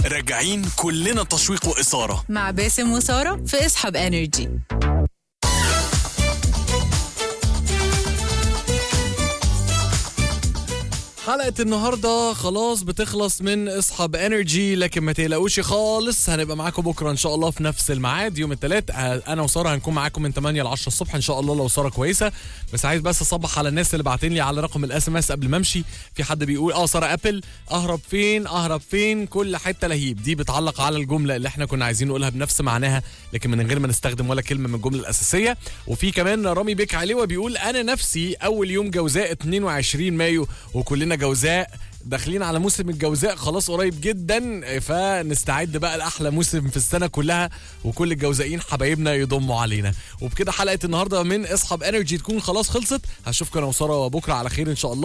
راجعين كلنا تشويق وإثارة مع باسم وسارة في اصحاب انرجي حلقة النهاردة خلاص بتخلص من اصحاب انرجي لكن ما تقلقوش خالص هنبقى معاكم بكرة ان شاء الله في نفس الميعاد يوم الثلاث انا وسارة هنكون معاكم من 8 ل 10 الصبح ان شاء الله لو سارة كويسة بس عايز بس اصبح على الناس اللي باعتين لي على رقم الاس ام اس قبل ما امشي في حد بيقول اه سارة ابل اهرب فين اهرب فين كل حتة لهيب دي بتعلق على الجملة اللي احنا كنا عايزين نقولها بنفس معناها لكن من غير ما نستخدم ولا كلمة من الجملة الاساسية وفي كمان رامي بيك عليوة بيقول انا نفسي اول يوم جوزاء 22 مايو وكلنا جوزاء داخلين على موسم الجوزاء خلاص قريب جدا فنستعد بقى لاحلى موسم في السنه كلها وكل الجوزائين حبايبنا يضموا علينا وبكده حلقه النهارده من اصحاب انرجي تكون خلاص خلصت هشوفكم انا وساره بكره على خير ان شاء الله